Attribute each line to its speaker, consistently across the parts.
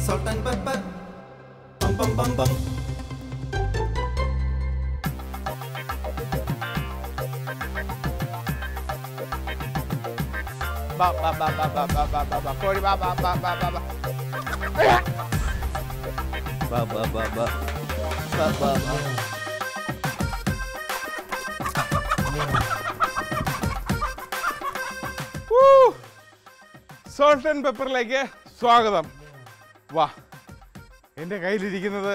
Speaker 1: salt and pepper. Bum bum bum bum.
Speaker 2: ബാ ബാ ബാ ബാ ബാ ബാ ബാ ബാ ബാ കോഴി ബാ ബാ ബാ ബാ ബാ ബാ ബാ ബാ ബാ ബാ ബാ ബാ ബാ സോൾട്ട് ആൻഡ് പെപ്പറിലേക്ക് സ്വാഗതം വാ എൻ്റെ കയ്യിലിരിക്കുന്നത്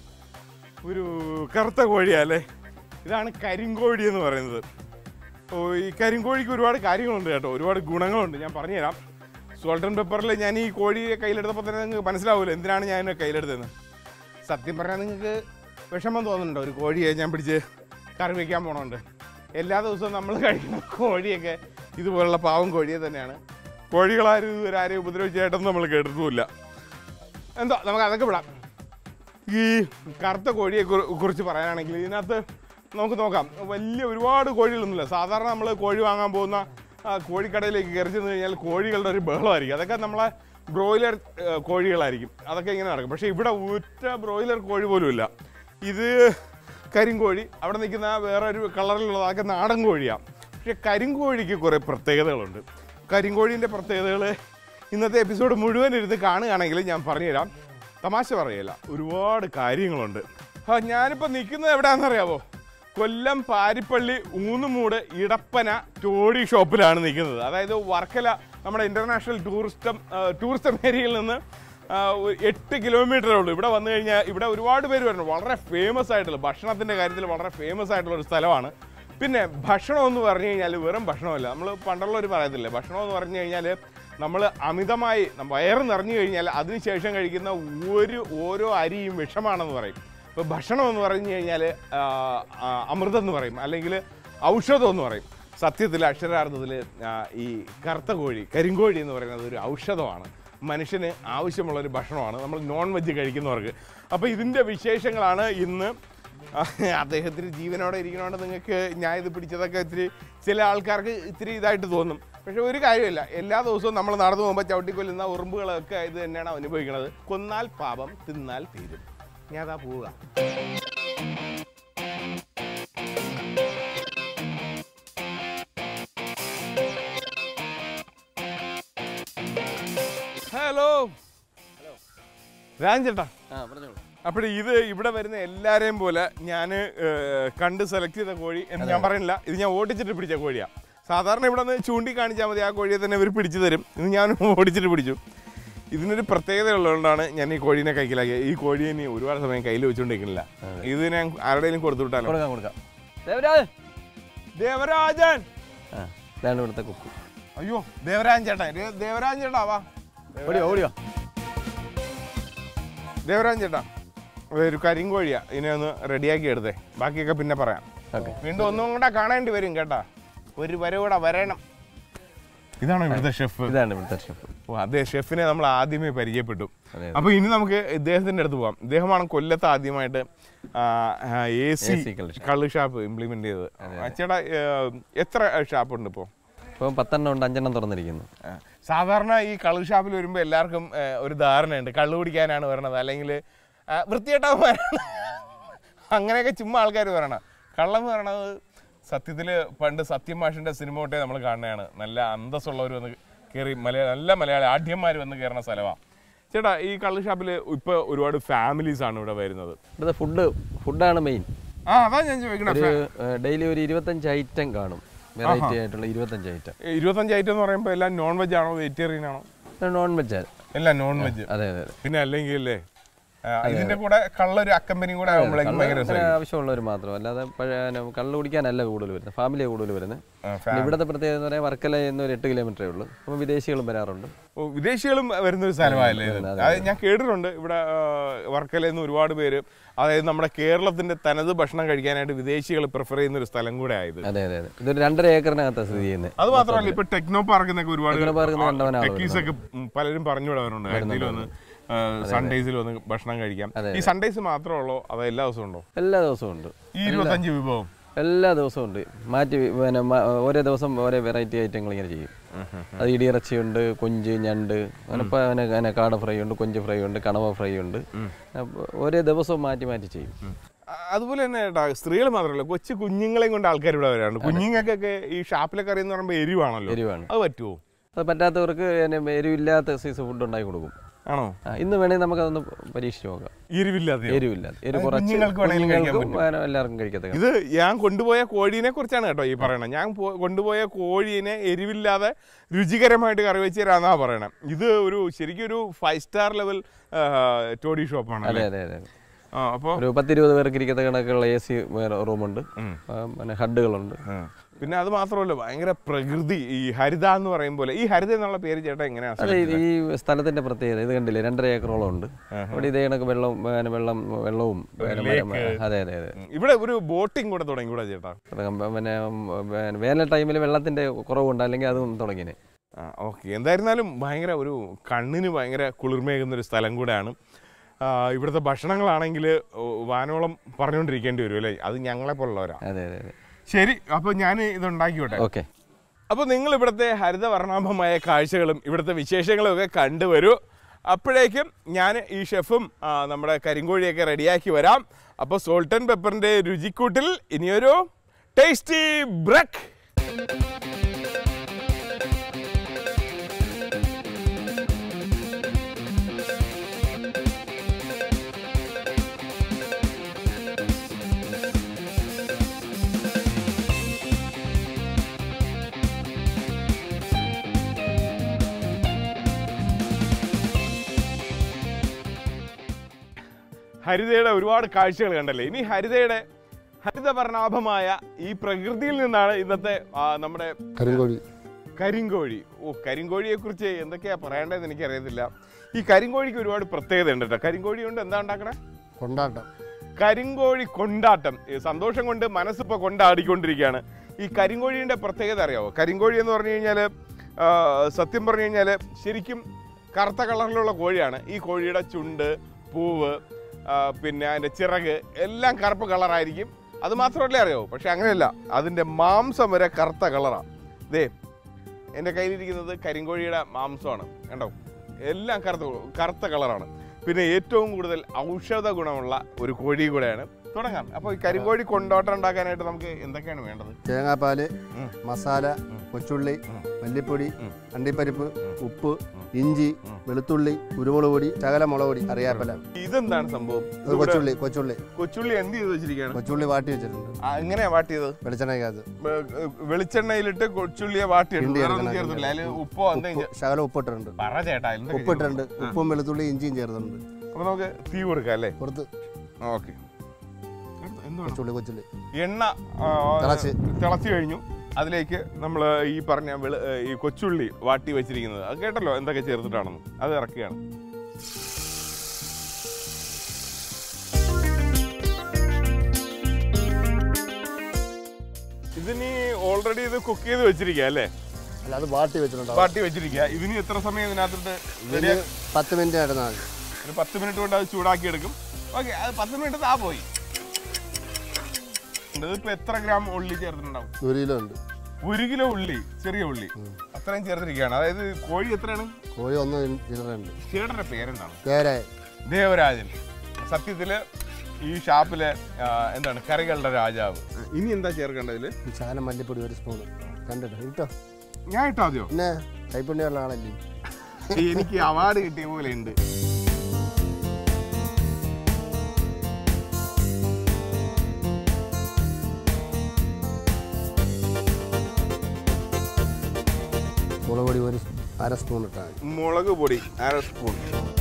Speaker 2: ഒരു കറുത്ത കോഴിയല്ലേ ഇതാണ് കരിങ്കോഴി എന്ന് പറയുന്നത് ഓ ഈ കരിങ്കോഴിക്ക് ഒരുപാട് കാര്യങ്ങളുണ്ട് കേട്ടോ ഒരുപാട് ഗുണങ്ങളുണ്ട് ഞാൻ പറഞ്ഞുതരാം സോൾട്ട് ആൻഡ് പെപ്പറിൽ ഞാൻ ഈ കോഴിയെ കയ്യിലെടുത്തപ്പോൾ തന്നെ നിങ്ങൾക്ക് മനസ്സിലാവുമല്ലോ എന്തിനാണ് ഞാൻ ഇതിനെ കയ്യിലെടുത്തതെന്ന് സത്യം പറഞ്ഞാൽ നിങ്ങൾക്ക് വിഷമം തോന്നുന്നുണ്ടോ ഒരു കോഴിയെ ഞാൻ പിടിച്ച് കറി വയ്ക്കാൻ പോണോണ്ട് എല്ലാ ദിവസവും നമ്മൾ കഴിക്കുന്ന കോഴിയൊക്കെ ഇതുപോലുള്ള പാവം കോഴിയെ തന്നെയാണ് കോഴികളാരും ഇതുവരെ ആരെയും ഉപദ്രവിച്ചായിട്ടൊന്നും നമ്മൾ കേട്ടിട്ടുമില്ല എന്തോ നമുക്ക് അതൊക്കെ വിടാം ഈ കറുത്ത കോഴിയെ കുറി- കുറിച്ച് പറയാനാണെങ്കിൽ ഇതിനകത്ത് നമുക്ക് നോക്കാം വലിയ ഒരുപാട് കോഴികളൊന്നുമില്ല സാധാരണ നമ്മൾ കോഴി വാങ്ങാൻ പോകുന്ന ആ, കോഴിക്കടയിലേക്ക് കയറി ചെന്ന് കഴിഞ്ഞാൽ കോഴികളുടെ ഒരു ബഹളമായിരിക്കും അതൊക്കെ നമ്മളെ ബ്രോയിലർ ഏ, കോഴികളായിരിക്കും അതൊക്കെ ഇങ്ങനെ നടക്കും പക്ഷേ ഇവിടെ ഒറ്റ ബ്രോയിലർ കോഴി പോലും ഇല്ല ഇത് കരിങ്കോഴി അവിടെ നിൽക്കുന്ന വേറെ ഒരു കളറിലുള്ളത് അതൊക്കെ നാടൻ കോഴിയാണ് പക്ഷേ കരിങ്കോഴിക്ക് കുറേ പ്രത്യേകതകളുണ്ട് കരിങ്കോഴീൻ്റെ പ്രത്യേകതകൾ ഇന്നത്തെ എപ്പിസോഡ് മുഴുവൻ ഇരുന്ന് കാണുകയാണെങ്കിൽ ഞാൻ പറഞ്ഞുതരാം തമാശ പറയല്ല ഒരുപാട് കാര്യങ്ങളുണ്ട് ആ ഞാനിപ്പോൾ നിൽക്കുന്നത് എവിടെയാണെന്നറിയാവോ കൊല്ലം പാരിപ്പള്ളി ഊന്നുമൂട് ഇടപ്പന ടോഡി ഷോപ്പിലാണ് നിൽക്കുന്നത് അതായത് വർക്കല നമ്മുടെ ഇൻ്റർനാഷണൽ ടൂറിസ്റ്റം ടൂറിസം ഏരിയയിൽ നിന്ന് ആ, ഒരു എട്ട് കിലോമീറ്ററേ ഉള്ളൂ ഇവിടെ വന്നു കഴിഞ്ഞാൽ ഇവിടെ ഒരുപാട് പേര് വരുന്നു വളരെ ഫേമസ് ആയിട്ടുള്ള ഭക്ഷണത്തിൻ്റെ കാര്യത്തിൽ വളരെ ഫേമസ് ആയിട്ടുള്ള ഒരു സ്ഥലമാണ് പിന്നെ ഭക്ഷണം എന്ന് പറഞ്ഞു കഴിഞ്ഞാൽ വെറും ഭക്ഷണമല്ല നമ്മൾ പണ്ടുള്ളവർ പറയത്തില്ലേ ഭക്ഷണം എന്ന് പറഞ്ഞു കഴിഞ്ഞാൽ നമ്മൾ അമിതമായി നം- വയറ് നിറഞ്ഞു കഴിഞ്ഞാൽ അതിനുശേഷം കഴിക്കുന്ന ഒരു ഓരോ അരിയും വിഷമാണെന്ന് പറയും ഇപ്പോൾ ഭക്ഷണം എന്ന് പറഞ്ഞു കഴിഞ്ഞാൽ അമൃതം എന്ന് പറയും അല്ലെങ്കിൽ ഔഷധം എന്ന് പറയും സത്യത്തിൽ അക്ഷരാർത്ഥത്തിൽ ആ, ഈ കറുത്ത കോഴി കരിങ്കോഴി എന്ന് പറയുന്നത് ഒരു ഔഷധമാണ് മനുഷ്യന് ആവശ്യമുള്ള ഒരു ഭക്ഷണമാണ് നമ്മൾ നോൺ വെജ് കഴിക്കുന്നവർക്ക് അപ്പോൾ ഇതിൻ്റെ വിശേഷങ്ങളാണ് ഇന്ന് ആ, അദ്ദേഹത്തിന് ജീവനോടെ ഇരിക്കണോണ്ട് നിങ്ങൾക്ക് ഞാൻ ഇത് പിടിച്ചതൊക്കെ ഇത്തിരി ചില ആൾക്കാർക്ക് ഇത്തിരി ഇതായിട്ട് തോന്നും പക്ഷെ ഒരു കാര്യമില്ല എല്ലാ ദിവസവും നമ്മൾ നടന്നു പോകുമ്പോൾ ചവിട്ടിക്കൊല്ലുന്ന ഉറുമ്പുകളൊക്കെ ഇത് തന്നെയാണ് അനുഭവിക്കുന്നത് കൊന്നാൽ പാപം തിന്നാൽ തീരും ഞാൻ അതാ പോവുക ഹലോ രാജേട്ടാ
Speaker 3: ആ പറഞ്ഞോളൂ
Speaker 2: അപ്പോൾ ഇത് ഇവിടെ വരുന്ന എല്ലാരെയും പോലെ ഞാൻ കണ്ട് സെലക്ട് ചെയ്ത കോഴി എന്ന് ഞാൻ പറയുന്നില്ല ഇത് ഞാൻ ഓടിച്ചിട്ട് പിടിച്ച കോഴിയാണ് സാധാരണ ഇവിടെ നിന്ന് ചൂണ്ടി കാണിച്ചാൽ മതി ആ കോഴിയെ തന്നെ ഇവർ പിടിച്ചു തരും ഇത് ഞാൻ ഓടിച്ചിട്ട് പിടിച്ചു ഇതിനൊരു പ്രത്യേകത ഉള്ളതുകൊണ്ടാണ് ഞാൻ ഈ കോഴീനെ കൈക്കലാക്കിയത് ഈ കോഴിയെ ഇനി ഒരുപാട് സമയം കയ്യിൽ വെച്ചുകൊണ്ടിരിക്കുന്നില്ല ഇത് ഞാൻ ആരുടെയും കൊടുത്തു വിട്ടാലോ
Speaker 3: കൊടുക്കാം കൊടുക്കാം ദേവരാജ്
Speaker 2: ദേവരാജൻ
Speaker 3: ആ ഇതാണ് ഇവിടുത്തെ കുക്ക്
Speaker 2: അയ്യോ ദേവരാജൻ ചേട്ടാ ദേ- ദേവരാജൻ ചേട്ടാ വാ
Speaker 3: ഓടിയോ ഓടിയോ
Speaker 2: ദേവരാജൻ ചേട്ടാ ഒരു കരിങ്കോഴിയാ ഇതിനെ ഒന്ന് റെഡിയാക്കി എടുത്തേ ബാക്കിയൊക്കെ പിന്നെ പറയാം
Speaker 3: ഓക്കെ
Speaker 2: വീണ്ടും ഒന്നും കൂടെ കാണേണ്ടി വരും കേട്ടാ ഒരു വരെ കൂടെ വരണം ഇതാണ് ഇവിടുത്തെ ഷെഫ്
Speaker 3: ഇതാണ് ഇവിടുത്തെ ഷെഫ്
Speaker 2: ഓ അതെ ഷെഫിനെ നമ്മൾ ആദ്യമേ പരിചയപ്പെട്ടു
Speaker 3: അതെ, അതെ.
Speaker 2: അപ്പൊ ഇനി നമുക്ക് ഇദ്ദേഹത്തിന്റെ അടുത്ത് പോവാം ഇദ്ദേഹമാണ് കൊല്ലത്ത് ആദ്യമായിട്ട് എ സി
Speaker 3: AC കള്ള് ഷാപ്പ്.
Speaker 2: കള്ള് ഷാപ്പ് ഇംപ്ലിമെന്റ് ചെയ്തത് ആ, ചേട്ടാ ഏ, എത്ര ഷാപ്പ് ഉണ്ട് ഇപ്പോൾ
Speaker 3: ഇപ്പം പത്തെണ്ണം ഉണ്ട് അഞ്ചെണ്ണം തുറന്നിരിക്കുന്നു
Speaker 2: സാധാരണ ഈ കള്ള് ഷാപ്പിൽ വരുമ്പോൾ എല്ലാവർക്കും ഏ, ഒരു ധാരണയുണ്ട് കള്ള് കുടിക്കാനാണ് വരണത് അല്ലെങ്കിൽ വൃത്തിയേട്ടാവും വരണം അങ്ങനെയൊക്കെ ചുമ്മാ ആൾക്കാർ പറയണം കള്ളം എന്ന് പറയണത് സത്യത്തിൽ പണ്ട് സത്യം മാഷിൻ്റെ സിനിമ തൊട്ടേ നമ്മൾ കാണുന്നതാണ് നല്ല അന്തസ്സുള്ളവർ വന്ന് കയറി മലയാള നല്ല മലയാളി ആഢ്യന്മാർ വന്ന് കയറുന്ന സ്ഥലമാണ് ചേട്ടാ ഈ കള്ള് ഷാപ്പിൽ ഇപ്പോൾ ഒരുപാട് ഫാമിലീസ് ആണ് ഇവിടെ വരുന്നത്
Speaker 3: ഇവിടുത്തെ ഫുഡ് ഫുഡാണ് മെയിൻ
Speaker 2: ആ അതാ ഞാൻ ചോദിക്കണേ
Speaker 3: ഒരു ഡെയിലി ഒരു ഇരുപത്തഞ്ച് ഐറ്റം കാണും വെറൈറ്റി ആയിട്ടുള്ള ഇരുപത്തഞ്ച് ഐറ്റം
Speaker 2: ഇരുപത്തഞ്ച് ഐറ്റം എന്ന് പറയുമ്പോൾ എല്ലാം നോൺ വെജ് ആണോ വെജിറ്റേറിയൻ ആണോ
Speaker 3: നോൺ വെജ്
Speaker 2: എല്ലാം നോൺ വെജ്
Speaker 3: അതെ അതെ അതെ
Speaker 2: പിന്നെ അല്ലെങ്കിൽ അല്ലേ ആ, ഇതിന്റെ കൂടെ കള്ളൊരു അക്കമ്പനിയും കൂടെ ആകുമ്പോഴേക്കും ഭയങ്കര
Speaker 3: കള്ള്
Speaker 2: രസമായിരിക്കും.
Speaker 3: ആവശ്യമുള്ളവർ മാത്രം അല്ലാതെ പഴയ കള്ള് കുടിക്കാനല്ല കൂടുതൽ വരുന്നത് ഫാമിലിയാണ് കൂടുതൽ വരുന്നത്
Speaker 2: ആ,
Speaker 3: പിന്നെ
Speaker 2: ഫാ-
Speaker 3: ഇവിടുത്തെ പ്രത്യേകത എന്ന് പറയാൻ വർക്കല എന്ന് ഒരു എട്ട് കിലോമീറ്ററേ ഉള്ളൂ അപ്പോൾ വിദേശികളും വരാറുണ്ട്
Speaker 2: ഓ, വിദേശികളും വരുന്ന ഒരു സ്ഥലമല്ലേ ഇത് അത് ഞാൻ കേട്ടിട്ടുണ്ട് ഇവിടെ ആ, വർക്കലയിൽ നിന്ന് ഒരുപാട് പേര് അതായത് നമ്മുടെ കേരളത്തിന്റെ തനത് ഭക്ഷണം കഴിക്കാനായിട്ട് വിദേശികൾ പ്രിഫർ ചെയ്യുന്ന ഒരു സ്ഥലം കൂടെ ആയത്
Speaker 3: അതെ അതെ അതെ ഇതൊരു രണ്ടര ഏക്കറിനകത്താണ് സ്ഥിതി ചെയ്യുന്നത്
Speaker 2: അത് മാത്രമല്ല ഇപ്പൊ ടെക്നോ പാർക്കിന്നൊക്കെ ഒരുപാട്
Speaker 3: ടെക്നോ പാർക്കിൽ നിന്ന് കണ്ടവനാ ആള്
Speaker 2: ടെക്കീസ് ഒക്കെ ഉം, പലരും പറഞ്ഞു വിടാറുണ്ട് ആഴ്ചയിൽ വന്ന് സൺഡേസിൽ വന്ന് ഭക്ഷണം കഴിക്കാം ഈ സൺഡേസ് മാത്രമേ ഉള്ളൂ അതോ എല്ലാ ദിവസവും ഉണ്ടോ
Speaker 3: എല്ലാ ദിവസവും ഉണ്ട്
Speaker 2: ഈ ഇരുപത്തഞ്ച് വിഭവം
Speaker 3: എല്ലാ ദിവസവും ഉണ്ട് മാറ്റി വി- പിന്നെ മ- ഓരോ ദിവസം ഓരോ വെറൈറ്റി ഐറ്റങ്ങൾ ഇങ്ങനെ ചെയ്യും അത് ഇടിയിറച്ചിയുണ്ട് കൊഞ്ച് ഞണ്ട് അങ്ങനെ പ- അങ്ങനെ അങ്ങനെ കാട ഫ്രൈ ഉണ്ട് കൊഞ്ച് ഫ്രൈ ഉണ്ട് കണവ ഫ്രൈ ഉണ്ട് അപ്പൊ ഒരേ ദിവസവും മാറ്റി മാറ്റി ചെയ്യും
Speaker 2: അ- അതുപോലെ തന്നെ ഏട്ടാ സ്ത്രീകൾ മാത്രമല്ല കൊച്ചു കുഞ്ഞുങ്ങളെയും കൊണ്ട് ആൾക്കാർ ഇവിടെ വരാറുണ്ട് കുഞ്ഞുങ്ങൾക്കൊക്കെ ഈ ഷാപ്പിലെ കറി എന്ന് പറയുമ്പോൾ എരിവാണല്ലോ
Speaker 3: എരിവാണ്
Speaker 2: അത് പറ്റുമോ
Speaker 3: അത് പറ്റാത്തവർക്ക് പിന്നെ എരിവില്ലാത്ത സൈസ് ഫുഡ് ഉണ്ടാക്കി കൊടുക്കും
Speaker 2: ആണോ
Speaker 3: ആ, ഇന്ന് വേണമെങ്കിൽ നമുക്കതൊന്ന് പരീക്ഷിച്ച് നോക്കാം
Speaker 2: എരിവില്ലാതെ
Speaker 3: എരിവില്ലാതെ എരിവ്
Speaker 2: അത്
Speaker 3: കുറച്ച്
Speaker 2: കുഞ്ഞുങ്ങൾക്ക് വേണമെങ്കിലും കഴിക്കാൻ
Speaker 3: കുഞ്ഞുങ്ങൾക്കും വേറെ എല്ലാവർക്കും കഴിക്കത്തക്ക
Speaker 2: ഇത് ഞാൻ കൊണ്ടുപോയ കോഴീനെ കുറിച്ചാണ് കേട്ടോ ഈ പറയണത് ഞാൻ പോ- കൊണ്ടുപോയ കോഴീനെ എരിവില്ലാതെ രുചികരമായിട്ട് കറി വെച്ച് തരാന്നാ പറയണത് ഇത് ഒരു ശരിക്കും ഒരു ഫൈവ് സ്റ്റാർ ലെവൽ ടോഡി ഷോപ്പാണ്
Speaker 3: അതെ
Speaker 2: അല്ലേ
Speaker 3: അതെ അതെ
Speaker 2: ആ അപ്പോൾ
Speaker 3: ഒരു പത്തിരുപത് പേർക്ക് ഇരിക്കത്ത കണക്കുള്ള എ സി വേറെ റൂമുണ്ട് ആ, പിന്നെ ഹഡുകളുണ്ട്
Speaker 2: പിന്നെ അത് മാത്രമല്ല ഭയങ്കര പ്രകൃതി ഈ ഹരിത എന്ന് പറയും പോലെ ഈ ഹരിത എന്നുള്ള പേര് ചേട്ടാ എങ്ങനെയാ
Speaker 3: അതെ ഇത് ഈ സ്ഥലത്തിന്റെ പ്രത്യേകത ഇത് കണ്ടില്ലേ രണ്ടര ഏക്കറോളം ഉണ്ട് അവിടെ ഇതേ കണക്ക് വെള്ളം പിന്നെ വെള്ളം വെള്ളവും പിന്നെ മരം- അതെ അതെ അതെ
Speaker 2: ഇവിടെ ഒരു ബോട്ടിംഗ് കൂടെ തുടങ്ങി കൂടെ ചേട്ടാ
Speaker 3: പിന്നെ പിന്നെ വേനൽ ടൈമിൽ വെള്ളത്തിന്റെ കുറവുണ്ട് അല്ലെങ്കിൽ അതും തുടങ്ങിനെ
Speaker 2: ആ ഓക്കെ എന്തായിരുന്നാലും ഭയങ്കര ഒരു കണ്ണിന് ഭയങ്കര കുളിർമയേകുന്ന ഒരു സ്ഥലം കൂടെയാണ് ആ, ഇവിടുത്തെ ഭക്ഷണങ്ങളാണെങ്കിൽ വാനോളം പറഞ്ഞുകൊണ്ടിരിക്കേണ്ടി വരും അല്ലേ അത് ഞങ്ങളെ പോലുള്ളവരാ
Speaker 3: അതെ അതെ അതെ
Speaker 2: ശരി അപ്പോൾ ഞാൻ ഇത് ഉണ്ടാക്കിയോട്ടെ
Speaker 3: ഓക്കെ
Speaker 2: അപ്പോൾ നിങ്ങൾ ഇവിടുത്തെ ഹരിതവർണ്ണാഭമായ കാഴ്ചകളും ഇവിടുത്തെ വിശേഷങ്ങളും ഒക്കെ കണ്ടുവരൂ അപ്പോഴേക്കും ഞാൻ ഈ ഷെഫും ആ, നമ്മുടെ കരിങ്കോഴിയൊക്കെ റെഡിയാക്കി വരാം അപ്പോൾ സോൾട്ട് ആൻഡ് പെപ്പറിൻ്റെ രുചിക്കൂട്ടിൽ ഇനിയൊരു ടേസ്റ്റി ബ്രക്ക് ഹരിതയുടെ ഒരുപാട് കാഴ്ചകൾ കണ്ടല്ലേ ഇനി ഹരിതയുടെ ഹരിതവർണ്ണാഭമായ ഈ പ്രകൃതിയിൽ നിന്നാണ് ഇന്നത്തെ ആ, നമ്മുടെ
Speaker 4: കരിങ്കോഴി
Speaker 2: കരിങ്കോഴി ഓ കരിങ്കോഴിയെ കുറിച്ച് എന്തൊക്കെയാ പറയേണ്ടതെന്ന് എനിക്കറിയത്തില്ല ഈ കരിങ്കോഴിക്ക് ഒരുപാട് പ്രത്യേകത ഉണ്ട് കേട്ടോ കരിങ്കോഴി കൊണ്ട് എന്താ ഉണ്ടാക്കണേ
Speaker 4: കൊണ്ടാട്ടം
Speaker 2: കരിങ്കോഴി കൊണ്ടാട്ടം ഈ സന്തോഷം കൊണ്ട് മനസ്സിപ്പോൾ കൊണ്ടാടിക്കൊണ്ടിരിക്കുകയാണ് ഈ കരിങ്കോഴിയുടെ പ്രത്യേകത അറിയാവോ കരിങ്കോഴി എന്ന് പറഞ്ഞു കഴിഞ്ഞാൽ സത്യം പറഞ്ഞു കഴിഞ്ഞാൽ ശരിക്കും കറുത്ത കളറിലുള്ള കോഴിയാണ് ഈ കോഴിയുടെ ചുണ്ട് പൂവ് ആ, പിന്നെ അതിൻ്റെ ചിറക് എല്ലാം കറുപ്പ് കളറായിരിക്കും അത് മാത്രമല്ലേ അറിയാവൂ പക്ഷെ അങ്ങനെയല്ല അതിൻ്റെ മാംസം വരെ കറുത്ത കളറാണ് ദേ എൻ്റെ കയ്യിലിരിക്കുന്നത് കരിങ്കോഴിയുടെ മാംസമാണ് കണ്ടോ എല്ലാം കറുത്ത കറുത്ത കളറാണ് പിന്നെ ഏറ്റവും കൂടുതൽ ഔഷധ ഗുണമുള്ള ഒരു കോഴി കൂടെയാണ് തുടങ്ങാം അപ്പോൾ ഈ കരിങ്കോഴി കൊണ്ടോട്ടം ഉണ്ടാക്കാനായിട്ട് നമുക്ക് എന്തൊക്കെയാണ് വേണ്ടത്
Speaker 4: തേങ്ങാപ്പാല്
Speaker 2: ഉം.
Speaker 4: മസാല കൊച്ചുള്ളി
Speaker 2: ഉം.
Speaker 4: മല്ലിപ്പൊടി
Speaker 2: ഉം.
Speaker 4: അണ്ടിപ്പരിപ്പ് ഉപ്പ് ഇഞ്ചി വെളുത്തുള്ളി കുരുമുളക് പൊടി ശകല മുളക് പൊടി അറിയാപ്പല
Speaker 2: ഇതെന്താണ് സംഭവം
Speaker 4: അത്
Speaker 2: ഇതിവിടെ
Speaker 4: കൊച്ചുള്ളി കൊച്ചുള്ളി
Speaker 2: കൊച്ചുള്ളി എന്ത് ചെയ്ത് വെച്ചിരിക്കുകയാണ്
Speaker 4: കൊച്ചുള്ളി വാട്ടി വെച്ചിട്ടുണ്ട്
Speaker 2: ആ, എങ്ങനെയാ വാട്ടിയത്
Speaker 4: വെളിച്ചെണ്ണയ്ക്കകത്ത്
Speaker 2: വെ- വെളിച്ചെണ്ണയിലിട്ട് കൊച്ചുള്ളിയെ വാട്ടിയിട്ടുണ്ട്
Speaker 4: കിണ്ടി
Speaker 2: വേറെ ഒന്നും
Speaker 4: എടുക്കണം.
Speaker 2: ചേർത്തില്ല അതിൽ ഉപ്പോ എന്തെങ്കിലും
Speaker 4: ഉപ്പ് ശകലം ഉപ്പിട്ടിട്ടുണ്ട്
Speaker 2: ചേ- പറ ചേട്ടാ എന്തൊക്കെ
Speaker 4: ഉപ്പിട്ടിട്ടുണ്ട്
Speaker 2: ചേർക്കണം?
Speaker 4: ഉപ്പും വെളുത്തുള്ളി ഇഞ്ചിയും ചേർത്തിട്ടുണ്ട്
Speaker 2: ആ, അപ്പൊ നമുക്ക് തീ കൊടുക്കാം അല്ലേ
Speaker 4: പുറത്ത്
Speaker 2: ഓക്കെ എന്താണ്
Speaker 4: കൊച്ചുള്ളി കൊച്ചുള്ളി
Speaker 2: എണ്ണ ആ,
Speaker 4: തിളച്ച്.
Speaker 2: തിളച്ച് കഴിഞ്ഞു അതിലേക്ക് നമ്മൾ ഈ പറഞ്ഞ വെളു ഈ കൊച്ചുള്ളി വാട്ടി വെച്ചിരിക്കുന്നത് അത് കേട്ടല്ലോ എന്തൊക്കെ ചേർത്തിട്ടാണെന്ന് അത് ഇറക്കുകയാണ് ഇതിനി ഓൾറെഡി ഇത് കുക്ക് ചെയ്ത് വെച്ചിരിക്കുക അല്ലേ
Speaker 4: അല്ല അത് വാട്ടി വെച്ചിട്ടുണ്ടാവും
Speaker 2: വാട്ടി വെച്ചിരിക്കുക ഇതിന് എത്ര സമയം ഇതിനകത്തിട്ട്
Speaker 4: ഇതിന് പത്ത് മിനിറ്റ് നടന്നാൽ മതി
Speaker 2: ഒരു പത്ത് മിനിറ്റ് കൊണ്ട് അത് ചൂടാക്കി എടുക്കും ഓക്കെ അത് പത്ത് മിനിറ്റ് താ പോയി ഇതിപ്പോ എത്ര ഗ്രാം ഉള്ളി ചേർത്തിട്ടുണ്ടാവും
Speaker 4: ഒരു കിലോ ഉണ്ട്
Speaker 2: ഒരു കിലോ ഉള്ളി ചെറിയ ഉള്ളി അത്രയും ചേർത്തിരിക്കുകയാണ് അതായത് കോഴി എത്രയാണ്
Speaker 4: കോഴി ഒന്ന് ചില്ലറുണ്ട്
Speaker 2: ചേട്ടന്റെ പേരെന്താണ്
Speaker 4: പേരായ
Speaker 2: ദേവരാജൻ സത്യത്തില് ഈ ഷാപ്പിലെ ആ, എന്താണ് കറികളുടെ രാജാവ് ഇനി എന്താ ചേർക്കേണ്ടതില്
Speaker 4: ശകലം മല്ലിപ്പൊടി ഒരു സ്പൂണ് കണ്ടിട്ടോ ഇട്ടോ
Speaker 2: ഞാൻ ഇട്ടാ മതിയോ
Speaker 4: പിന്നെ കൈപ്പുണ്യുള്ള ആളല്ലേ
Speaker 2: എനിക്ക് അവാർഡ് കിട്ടിയ പോലെ ഉണ്ട്
Speaker 4: മുളക് പൊടി ഒരു അര സ്പൂൺ ഇട്ടാൽ മതി
Speaker 2: മുളക് പൊടി അര സ്പൂൺ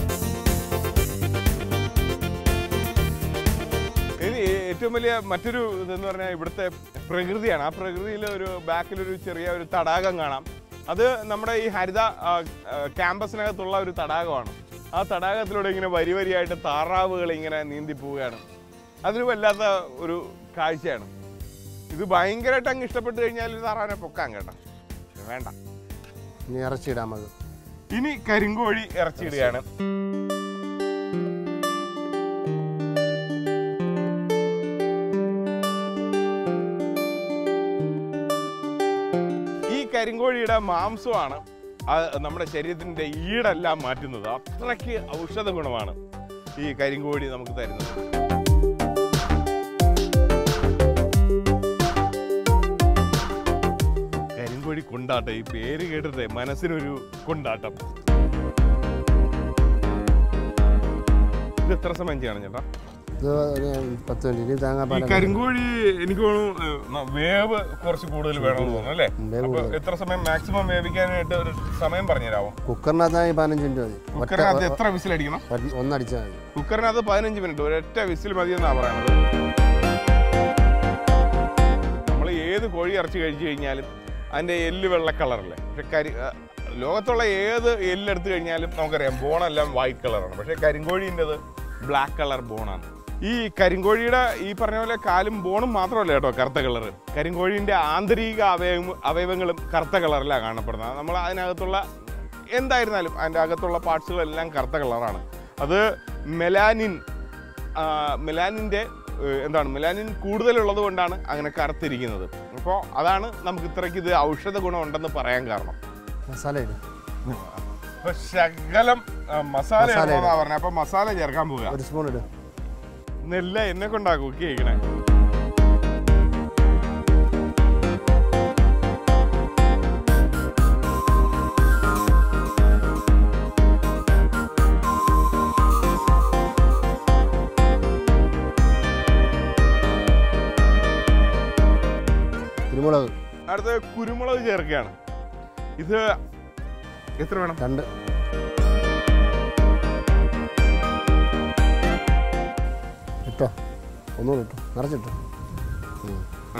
Speaker 2: ഇനി ഏറ്റവും വലിയ മറ്റൊരു ഇതെന്ന് പറഞ്ഞാൽ ഇവിടുത്തെ പ്രകൃതിയാണ് ആ പ്രകൃതിയിൽ ഒരു ബാക്കിലൊരു ചെറിയ ഒരു തടാകം കാണാം അത് നമ്മുടെ ഈ ഹരിത ആ, ആ, ക്യാമ്പസിനകത്തുള്ള ഒരു തടാകമാണ് ആ തടാകത്തിലൂടെ ഇങ്ങനെ വരി വരിയായിട്ട് താറാവുകൾ ഇങ്ങനെ നീന്തി പോവുകയാണ് അതൊരു വല്ലാത്ത ഒരു കാഴ്ചയാണ് ഇത് ഭയങ്കരമായിട്ട് അങ്ങ് ഇഷ്ടപ്പെട്ട് കഴിഞ്ഞാൽ ഒരു താറാവിനെ പൊക്കാൻ കേട്ടോ വേണ്ട
Speaker 4: ഇനി ഇറച്ചി ഇടാൻ മതി
Speaker 2: ഇനി കരിങ്കോഴി ഇറച്ചിയിടുകയാണ് ഈ കരിങ്കോഴിയുടെ മാംസമാണ് അത് നമ്മുടെ ശരീരത്തിന്റെ ഈടെല്ലാം മാറ്റുന്നത് അത്രയ്ക്ക് ഔഷധ ഗുണമാണ് ഈ കരിങ്കോഴി നമുക്ക് തരുന്നത് കരിങ്കോഴി കൊണ്ടാട്ടം ഈ പേര് കേട്ടിട്ടേ മനസ്സിനൊരു കൊണ്ടാട്ടം ഇത് എത്ര സമയം ചെയ്യണം ചേട്ടാ
Speaker 4: ഇത് ഒരു പത്ത് മിനിറ്റ് ഇനി
Speaker 2: ഈ
Speaker 4: തേങ്ങാപ്പാൽ
Speaker 2: കരിങ്കോഴി എനിക്ക് തോന്നുന്നു ഏഹ്, ന- വേവ് കുറച്ച് കൂടുതൽ വേണമെന്ന് തോന്നുന്നു അല്ലേ
Speaker 4: വേവ്
Speaker 2: അപ്പൊ എത്ര സമയം മാക്സിമം വേവിക്കാനായിട്ട് ഒരു സമയം പറഞ്ഞുതരാമോ
Speaker 4: കുക്കറിനകത്താണെങ്കിൽ പതിനഞ്ച് മിനിറ്റ് മതി ഒറ്റ
Speaker 2: കുക്കറിനകത്ത് എത്ര വിസിലടിക്കണം
Speaker 4: ഒ- ഒന്നടിച്ചാൽ മതി
Speaker 2: കുക്കറിനകത്ത് പതിനഞ്ച് മിനിറ്റ് ഒരൊറ്റ വിസിൽ മതി എന്നാ പറയണത് നമ്മൾ ഏത് കോഴി ഇറച്ചി കഴിച്ചു കഴിഞ്ഞാലും അതിന്റെ എല്ല് വെള്ള കളറല്ലേ പക്ഷെ കരി ആ, ലോകത്തുള്ള ഏത് എല്ലെടുത്ത് കഴിഞ്ഞാലും നമുക്കറിയാം ബോണെല്ലാം വൈറ്റ് കളറാണ് പക്ഷെ കരിങ്കോഴീൻ്റെത് ബ്ലാക്ക് കളർ ബോണാണ് ഈ കരിങ്കോഴിയുടെ ഈ പറഞ്ഞ പോലെ കാലും ബോണും മാത്രമല്ല കേട്ടോ കറുത്ത കളറ് കരിങ്കോഴീൻ്റെ ആന്തരിക അവയവ അവയവങ്ങളും കറുത്ത കളറിലാണ് കാണപ്പെടുന്നത് നമ്മൾ അതിനകത്തുള്ള എന്തായിരുന്നാലും അതിൻ്റെ അകത്തുള്ള പാർട്സുകളെല്ലാം കറുത്ത കളറാണ് അത് മെലാനിൻ ആ, മെലാനിൻ്റെ ഏഹ്, എന്താണ് മെലാനിൻ കൂടുതലുള്ളത് കൊണ്ടാണ് അങ്ങനെ കറുത്തിരിക്കുന്നത് അപ്പോൾ അതാണ് നമുക്ക് ഇത്രയ്ക്ക് ഇത് ഔഷധ ഗുണം ഉണ്ടെന്ന് പറയാൻ കാരണം
Speaker 4: മസാല ഇടും
Speaker 2: അപ്പൊ ശകലം ആ, മസാല
Speaker 4: മസാല
Speaker 2: ഇടണമെന്നാ പറഞ്ഞത് അപ്പൊ മസാല ചേർക്കാൻ പോവുക
Speaker 4: ഒരു സ്പൂൺ ഇടും
Speaker 2: നെല്ല എന്നെ കൊണ്ടാ കുക്ക് ചെയ്യണേ
Speaker 4: കുരുമുളക്
Speaker 2: അടുത്ത് കുരുമുളക് ചേർക്കുകയാണ് ഇത് എത്ര വേണം
Speaker 4: രണ്ട് ഇട്ടോ ഒന്നുകൂടി ഇട്ടോ നിറച്ചിട്ടോ ഉം.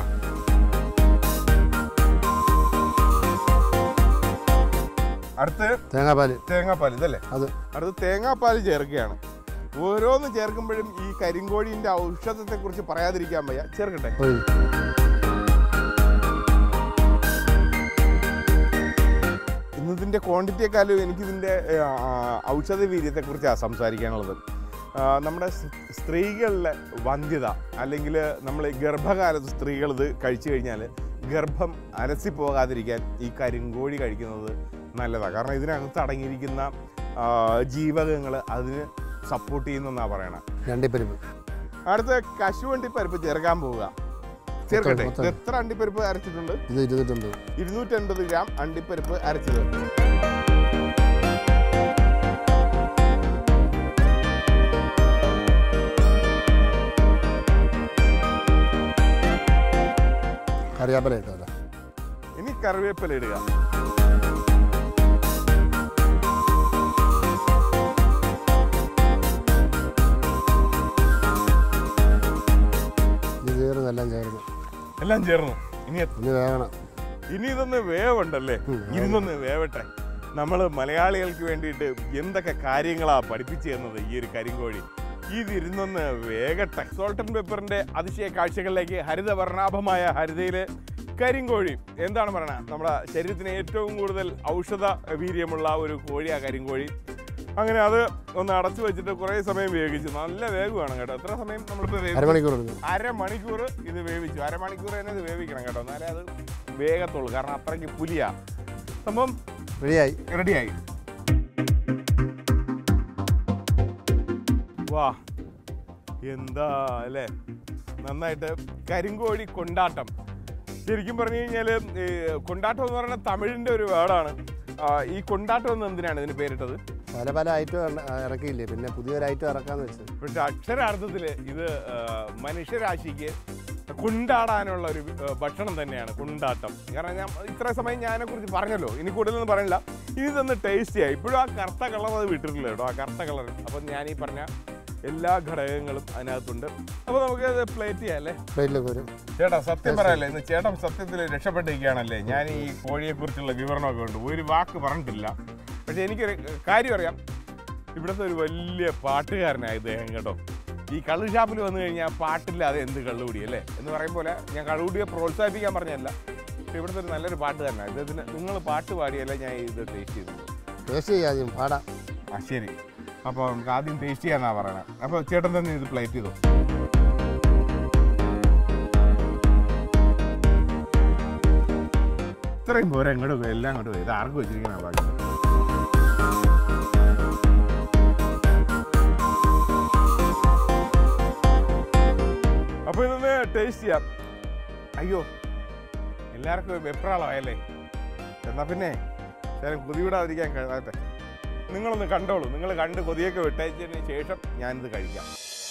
Speaker 2: അടുത്ത്
Speaker 4: തേങ്ങാപ്പാൽ
Speaker 2: തേങ്ങാപ്പാൽ ഇതല്ലേ
Speaker 4: അത്
Speaker 2: അടുത്ത് തേങ്ങാപ്പാൽ ചേർക്കുകയാണ് ഓരോന്ന് ചേർക്കുമ്പോഴും ഈ കരിങ്കോഴിന്റെ ഔഷധത്തെ കുറിച്ച് പറയാതിരിക്കാൻ വയ്യ ചേർക്കട്ടെ
Speaker 4: ഒഴി
Speaker 2: ഇന്നതിൻ്റെ ക്വാണ്ടിറ്റിയെക്കാളും എനിക്കിതിൻ്റെ ഔഷധ വീര്യത്തെക്കുറിച്ചാണ് സംസാരിക്കാനുള്ളത് ആ, നമ്മുടെ സ് സ്ത്രീകളിലെ വന്ധ്യത അല്ലെങ്കിൽ നമ്മൾ ഗർഭകാലത്ത് സ്ത്രീകൾ ഇത് കഴിച്ചു കഴിഞ്ഞാൽ ഗർഭം അലസി പോകാതിരിക്കാൻ ഈ കരിങ്കോഴി കഴിക്കുന്നത് നല്ലതാണ് കാരണം ഇതിനകത്ത് അടങ്ങിയിരിക്കുന്ന ജീവകങ്ങൾ അതിന് സപ്പോർട്ട് ചെയ്യുന്നെന്നാണ് പറയണത്
Speaker 4: രണ്ടിപ്പരിപ്പ്
Speaker 2: അടുത്ത കശുവണ്ടി പരിപ്പ് ചേർക്കാൻ പോവുക ചേർക്കട്ടെ
Speaker 4: മൊത്തം.
Speaker 2: ഇത് എത്ര അണ്ടിപ്പരിപ്പ് അരച്ചിട്ടുണ്ട്
Speaker 4: ഇത് ഇരുന്നൂറ്റമ്പത്
Speaker 2: ഇരുന്നൂറ്റൻപത് ഗ്രാം അണ്ടിപ്പരിപ്പ് അരച്ചത്
Speaker 4: കറിവേപ്പില ഇട്ടോ അല്ലേ
Speaker 2: ഇനി കറിവേപ്പില ഇടുക
Speaker 4: ഇത് ചേർന്നെല്ലാം ചേർന്ന്
Speaker 2: എല്ലാം ചേർന്നു ഇനി എത്ര-
Speaker 4: ഇനി വേകണം
Speaker 2: ഇനി ഇതൊന്ന് വേവുണ്ടല്ലേ
Speaker 4: ഉം,
Speaker 2: ഇരുന്നൊന്ന് വേവട്ടെ നമ്മൾ മലയാളികൾക്ക് വേണ്ടിയിട്ട് എന്തൊക്കെ കാര്യങ്ങളാ പഠിപ്പിച്ചു തന്നത് ഈ ഒരു കരിങ്കോഴി ഇതിരുന്നൊന്ന് വേഗട്ടെ സോൾട്ട് ആൻഡ് പെപ്പറിന്റെ അതിശയ കാഴ്ചകളിലേക്ക് ഹരിതവർണ്ണാഭമായ ഹരിതയിലെ കരിങ്കോഴി എന്താണ് പറയണത് നമ്മുടെ ശരീരത്തിന് ഏറ്റവും കൂടുതൽ ഔഷധ വീര്യമുള്ള ഒരു കോഴിയാ കരിങ്കോഴി അങ്ങനെ അത് ഒന്ന് അടച്ചു വെച്ചിട്ട് കുറേ സമയം വേവിച്ചു നല്ല വേഗ് വേണം കേട്ടോ എത്ര സമയം നമ്മളിപ്പോൾ വേവിച്ചു
Speaker 4: അരമണിക്കൂർ എടുക്കും
Speaker 2: അരമണിക്കൂർ ഇത് വേവിച്ചു അരമണിക്കൂർ തന്നെ ഇത് വേവിക്കണം കേട്ടോ എന്നാലേ അത് വേഗത്തുള്ളൂ കാരണം അത്രയ്ക്ക് പുലിയാ സംഭവം
Speaker 4: റെഡിയായി
Speaker 2: റെഡിയായി വാ എന്താ അല്ലേ നന്നായിട്ട് കരിങ്കോഴി കൊണ്ടാട്ടം ശരിക്കും പറഞ്ഞു കഴിഞ്ഞാൽ കൊണ്ടാട്ടം എന്ന് പറയുന്നത് തമിഴിൻ്റെ ഒരു വേർഡാണ് ഈ കൊണ്ടാട്ടം എന്ന് എന്തിനാണ് ഇതിന് പേരിട്ടത്
Speaker 4: പല പല ഐറ്റം ഇറക്കിയില്ലേ പിന്നെ പുതിയൊരു ഐറ്റം ഇറക്കാന്ന് വെച്ചത്
Speaker 2: പക്ഷെ അക്ഷരാർത്ഥത്തിൽ ഇത് ആ, മനുഷ്യരാശിക്ക് കൊണ്ടാടാനുള്ള ഒരു ആ, ഭക്ഷണം തന്നെയാണ് കൊണ്ടാട്ടം കാരണം ഞാൻ ഇത്ര സമയം ഞാനെ കുറിച്ച് പറഞ്ഞല്ലോ ഇനി കൂടുതലൊന്നും പറയില്ല ഇനി ഇതൊന്ന് ടേസ്റ്റ് ചെയ്യാം ഇപ്പോഴും ആ കറുത്ത കളർ അത് വിട്ടിട്ടില്ല കേട്ടോ ആ കറുത്ത കളർ അപ്പം ഞാൻ ഈ പറഞ്ഞ എല്ലാ ഘടകങ്ങളും അതിനകത്തുണ്ട് അപ്പോൾ നമുക്ക് അത് പ്ലേറ്റ് ചെയ്യാം അല്ലേ
Speaker 4: പ്ലേറ്റിലേക്ക് വരും
Speaker 2: ചേട്ടാ സത്യം പറയല്ലേ ഇന്ന് ചേട്ടൻ സത്യത്തിൽ രക്ഷപ്പെട്ടിരിക്കുകയാണല്ലേ ഞാൻ ഈ കോഴിയെ കുറിച്ചുള്ള വിവരണമൊക്കെ ഉണ്ട് ഒരു വാക്ക് പറഞ്ഞിട്ടില്ല പക്ഷെ എനിക്കൊരു കാര്യം അറിയാം ഇവിടുത്തെ ഒരു വലിയ പാട്ടുകാരനായ ഇദ്ദേഹം കേട്ടോ ഈ കള്ളു ഷാപ്പിൽ വന്നു കഴിഞ്ഞാൽ പാട്ടില്ലാതെ എന്ത് കള്ളുകൂടി അല്ലേ എന്ന് പറയും പോലെ ഞാൻ കള്ളുകൂടിയെ പ്രോത്സാഹിപ്പിക്കാൻ പറഞ്ഞല്ല പക്ഷെ ഇവിടുത്തെ ഒരു നല്ലൊരു പാട്ടുകാരനാണ് ഇദ്ദേഹത്തിന് നിങ്ങൾ പാട്ട് പാടിയല്ല ഞാൻ ഇത് ടേസ്റ്റ് ചെയ്തത്
Speaker 4: ടേസ്റ്റ് ചെയ്യാതെയും പാടാം
Speaker 2: ആ ശരി അപ്പോൾ നമുക്ക് ആദ്യം ടേസ്റ്റ് ചെയ്യാന്നാ പറയണത് അപ്പോൾ ചേട്ടൻ തന്നെ ഇത് പ്ലേറ്റ് ചെയ്തു ഇത്രയും പോരാ ഇങ്ങോട്ട് പോയി, എല്ലാം അങ്ങോട്ട് പോയി ഇത് ആർക്ക് വെച്ചിരിക്കണ ബാക്കി അപ്പൊ ഇതൊന്ന് ടേസ്റ്റ് ചെയ്യാം അയ്യോ എല്ലാവർക്കും വെപ്രാളമായല്ലേ എന്നാ പിന്നെ ഞാൻ കൊതിവിടാതിരിക്കാൻ കഴിയാട്ടെ നിങ്ങളൊന്ന് കണ്ടോളൂ നിങ്ങൾ കണ്ട് കൊതിയൊക്കെ വിട്ടയച്ചതിന് ശേഷം ഞാനിത് കഴിക്കാം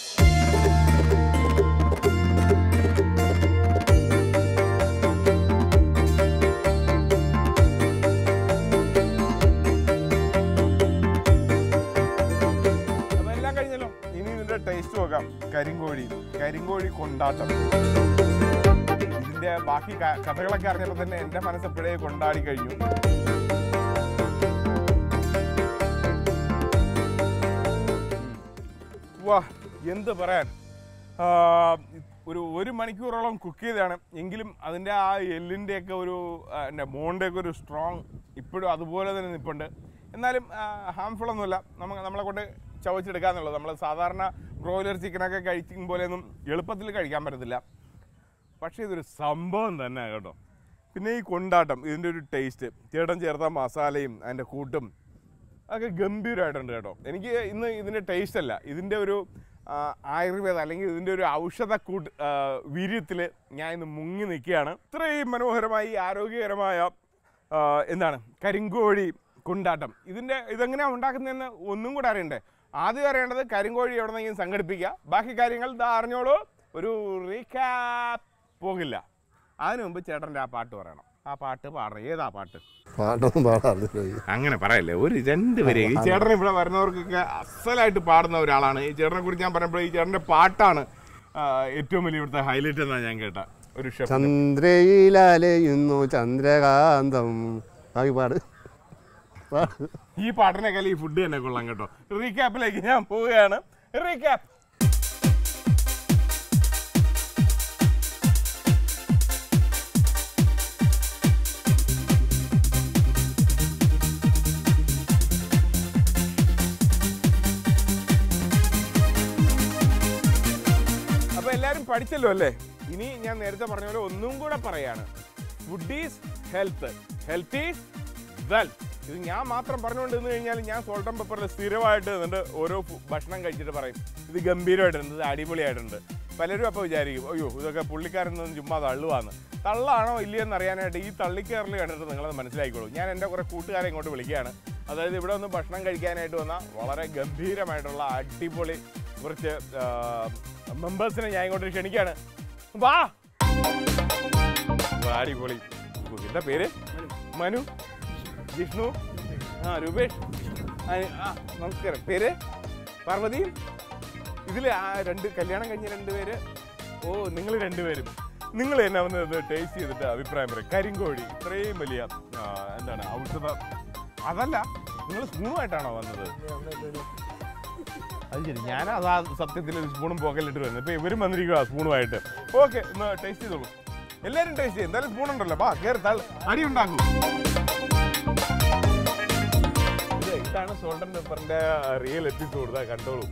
Speaker 2: അപ്പൊ എല്ലാം കഴിഞ്ഞല്ലോ ഇനി ഇതിന്റെ ടേസ്റ്റ് നോക്കാം കരിങ്കോഴി കരിങ്കോഴി കൊണ്ടാട്ടം ഇതിന്റെ ബാക്കി ക- കഥകളൊക്കെ അറിഞ്ഞപ്പോൾ തന്നെ എന്റെ മനസ്സ് എപ്പോഴേ കൊണ്ടാടി കഴിഞ്ഞു വാ എന്ത് പറയാൻ ആ, ഒരു ഒരു മണിക്കൂറോളം കുക്ക് ചെയ്തതാണ് എങ്കിലും അതിൻ്റെ ആ എല്ലിൻ്റെയൊക്കെ ഒരു ആ, എൻ്റെ മോണ്ടൊക്കെ ഒരു സ്ട്രോങ് ഇപ്പോഴും അതുപോലെ തന്നെ നിൽപ്പുണ്ട് എന്നാലും ഹാംഫുൾ ഒന്നുമില്ല നമുക്ക് നമ്മളെ കൊണ്ട് ചവച്ചെടുക്കാന്നുള്ളത് നമ്മൾ സാധാരണ ബ്രോയിലർ ചിക്കനൊക്കെ കഴിക്കും പോലെയൊന്നും എളുപ്പത്തിൽ കഴിക്കാൻ പറ്റത്തില്ല പക്ഷേ ഇതൊരു സംഭവം തന്നെ കേട്ടോ പിന്നെ ഈ കൊണ്ടാട്ടം ഇതിൻ്റെ ഒരു ടേസ്റ്റ് ചേട്ടൻ ചേർത്ത മസാലയും അതിൻ്റെ കൂട്ടും അതൊക്കെ ഗംഭീരമായിട്ടുണ്ട് കേട്ടോ എനിക്ക് ഇന്ന് ഇതിൻ്റെ ടേസ്റ്റ് അല്ല ഇതിൻ്റെ ഒരു ആ, ആയുർവേദം അല്ലെങ്കിൽ ഇതിൻ്റെ ഒരു ഔഷധ കൂട്ട് വീര്യത്തിൽ ഞാൻ ഇന്ന് മുങ്ങി നിൽക്കുകയാണ് ഇത്രയും മനോഹരമായി ആരോഗ്യകരമായ ആ, എന്താണ് കരിങ്കോഴി കൊണ്ടാട്ടം ഇതിൻ്റെ ഇതെങ്ങനെയാണ് ഉണ്ടാക്കുന്നതെന്ന് ഒന്നും കൂടെ അറിയണ്ടേ ആദ്യം അറിയേണ്ടത് കരിങ്കോഴി എവിടെ നിന്നെങ്കിലും സംഘടിപ്പിക്കുക ബാക്കി കാര്യങ്ങൾ ഇതാ അറിഞ്ഞോളൂ ഒരു റീക്യാപ്പ് പോകില്ല അതിനു മുമ്പ് ചേട്ടൻ്റെ ആ പാട്ട് പറയണം ആ പാട്ട് പാടണം ഏതാ പാട്ട്
Speaker 4: പാട്ടൊന്നും പാടാറില്ല
Speaker 2: അങ്ങനെ പറയല്ലേ ഒരു രണ്ട് പേര് ഈ ചേട്ടൻ ഇവിടെ വരുന്നവർക്കൊക്കെ അസലായിട്ട് പാടുന്ന ഒരാളാണ് ഈ ചേട്ടനെ കുറിച്ച് ഞാൻ പറഞ്ഞപ്പോൾ ഈ ചേട്ടൻ്റെ പാട്ടാണ് ആ, ഏറ്റവും വലിയ ഇവിടുത്തെ ഹൈലൈറ്റ് എന്നാണ് ഞാൻ കേട്ട ഒരു ഷെഫ്
Speaker 4: ചന്ദ്രയിലലയുന്നു ചന്ദ്രകാന്തം ബാക്കി പാട് പാട്
Speaker 2: ഈ പാട്ടിനേക്കാൾ ഈ ഫുഡ് തന്നെ കൊള്ളാം കേട്ടോ റീക്യാപ്പിലേക്ക് ഞാൻ പോവുകയാണ് റീക്യാപ്പ് അപ്പൊ എല്ലാരും പഠിച്ചല്ലോ അല്ലേ ഇനി ഞാൻ നേരത്തെ പറഞ്ഞ പോലെ ഒന്നും കൂടെ പറയാണ് food is health health is wealth ഇത് ഞാൻ മാത്രം പറഞ്ഞുകൊണ്ട് നിന്ന് കഴിഞ്ഞാൽ ഞാൻ സോൾട്ട് ആൻഡ് പെപ്പറിൽ സ്ഥിരമായിട്ട് എന്നിട്ട് ഓരോ ഫു- ഭക്ഷണം കഴിച്ചിട്ട് പറയും ഇത് ഗംഭീരമായിട്ടുണ്ട് ഇത് അടിപൊളിയായിട്ടുണ്ട് പലരും അപ്പോൾ വിചാരിക്കും അയ്യോ ഇതൊക്കെ പുള്ളിക്കാരൻ നിന്ന് ചുമ്മാ തള്ളുവാന്ന് തള്ളാണോ ഇല്ലയെന്ന് അറിയാനായിട്ട് ഈ തള്ളിക്കയറൽ കണ്ടിട്ട് നിങ്ങളത് മനസ്സിലാക്കിക്കോളൂ ഞാൻ എൻ്റെ കുറേ കൂട്ടുകാരെ ഇങ്ങോട്ട് വിളിക്കുകയാണ് അതായത് ഇവിടെ ഒന്ന് ഭക്ഷണം കഴിക്കാനായിട്ട് വന്ന വളരെ ഗംഭീരമായിട്ടുള്ള അടിപൊളി കുറച്ച് മെമ്പേഴ്സിനെ ഞാൻ ഇങ്ങോട്ട് ക്ഷണിക്കുകയാണ് വാ വാ, അടിപൊളി ഓ, എന്താ പേര് മനു ജിഷ്ണു ആ രൂപേഷ് ആ, ആ നമസ്കാരം പേര് പാർവതി ഇതിൽ ആ രണ്ട് കല്യാണം കഴിഞ്ഞ രണ്ടുപേര് ഓ നിങ്ങൾ രണ്ടുപേരും നിങ്ങൾ തന്നെ വന്ന് ടേസ്റ്റ് ചെയ്തിട്ട് അഭിപ്രായം പറയും കരിങ്കോഴി ഇത്രയും വലിയ ആ, എന്താണ് ഔഷധ അതല്ല നിങ്ങൾ സ്പൂണുമായിട്ടാണോ വന്നത് അത് ശരി ഞാൻ അതാ സത്യത്തിൽ ഒരു സ്പൂണും പോക്കലിട്ട് വരുന്നത് ഇപ്പൊ ഇവരും വന്നിരിക്കുക സ്പൂണുമായിട്ട് ഓക്കെ ഒന്ന് ടേസ്റ്റ് ചെയ്തോളൂ എല്ലാവരും ടേസ്റ്റ് ചെയ്യും എന്തായാലും സ്പൂൺ ഉണ്ടല്ലോ ബാ കയറി തള്ളു അടി ഉണ്ടാക്കൂ ഇത് ഇതാണ് സോൾട്ടൻ പെപ്പറിന്റെ റിയൽ എപ്പിസോഡ് ഇതാ കണ്ടോളൂ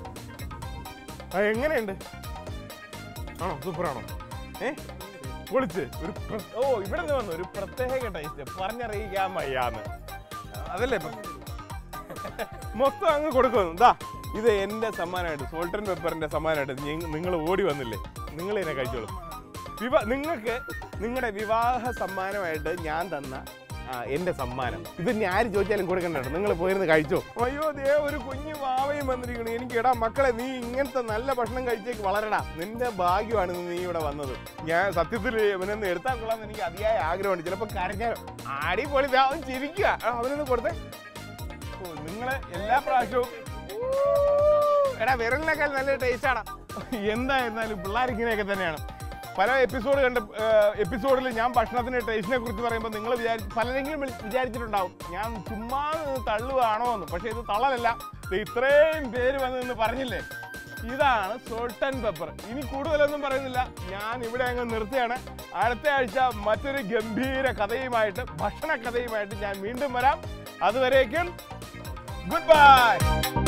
Speaker 2: ആ എങ്ങനെയുണ്ട് ആണോ സൂപ്പറാണോ ഏ പൊളിച്ച് ഒരു പ്ര- ഓ ഇവിടെ നിന്ന് വന്നു ഒരു പ്രത്യേക ടേസ്റ്റ് പറഞ്ഞറിയിക്കാൻ വയ്യാന്ന് അതല്ലേ ഇപ്പം മൊത്തം അങ്ങ് കൊടുക്കുന്നു ദാ ഇത് എൻ്റെ സമ്മാനമായിട്ട് സോൾട്ടൻ പെപ്പറിന്റെ സമ്മാനമായിട്ട് നിങ്ങൾ ഓടി വന്നില്ലേ നിങ്ങൾ ഇതിനെ കഴിച്ചോളൂ വിവാ നിങ്ങൾക്ക് നിങ്ങളുടെ വിവാഹ സമ്മാനമായിട്ട് ഞാൻ തന്ന ആ, എൻ്റെ സമ്മാനം ഇത് ഇനി ആര് ചോദിച്ചാലും കൊടുക്കണ്ടോ നിങ്ങൾ പോയിരുന്ന് കഴിച്ചോ അയ്യോ ദേ ഒരു കുഞ്ഞു വാവയും വന്നിരിക്കണു എനിക്ക് എടാ മക്കളെ നീ ഇങ്ങനത്തെ നല്ല ഭക്ഷണം കഴിച്ചേക്ക് വളരടാ നിന്റെ ഭാഗ്യമാണ് ഇന്ന് നീ ഇവിടെ വന്നത് ഞാൻ സത്യത്തിൽ ഇവനൊന്ന് എടുത്താൽ കൊള്ളാന്ന് എനിക്ക് അതിയായ ആഗ്രഹമുണ്ട് ചിലപ്പോൾ കരഞ്ഞാലോ അടിപൊളി ദേ അവൻ ചിരിക്കുക ആ, അവനൊന്ന് കൊടുത്തേ ഓ, നിങ്ങള് എല്ലാ പ്രാവശ്യവും ഊ, എടാ വിരലിനേക്കാൾ നല്ല ടേസ്റ്റ് ആടാ എന്തായിരുന്നാലും പിള്ളേർ ഇങ്ങനെയൊക്കെ തന്നെയാണ് പല എപ്പിസോഡ് കണ്ട് എപ്പിസോഡിൽ ഞാൻ ഭക്ഷണത്തിന്റെ ടേസ്റ്റിനെ കുറിച്ച് പറയുമ്പോൾ നിങ്ങൾ വിചാരിച്ച് പലരെങ്കിലും വിളി- വിചാരിച്ചിട്ടുണ്ടാവും ഞാൻ ചുമ്മാ നിന്ന് തള്ളുകയാണോ എന്ന് പക്ഷേ ഇത് തള്ളലല്ല ദേ ഇത്രയും പേര് വന്ന് നിന്ന് പറഞ്ഞില്ലേ ഇതാണ് സോൾട്ട് ആൻഡ് പെപ്പർ ഇനി കൂടുതലൊന്നും പറയുന്നില്ല ഞാൻ ഇവിടെ അങ്ങ് നിർത്തുകയാണ് അടുത്ത ആഴ്ച മറ്റൊരു ഗംഭീര കഥയുമായിട്ട് ഭക്ഷണ കഥയുമായിട്ട് ഞാൻ വീണ്ടും വരാം അതുവരേക്കും ഗുഡ് ബൈ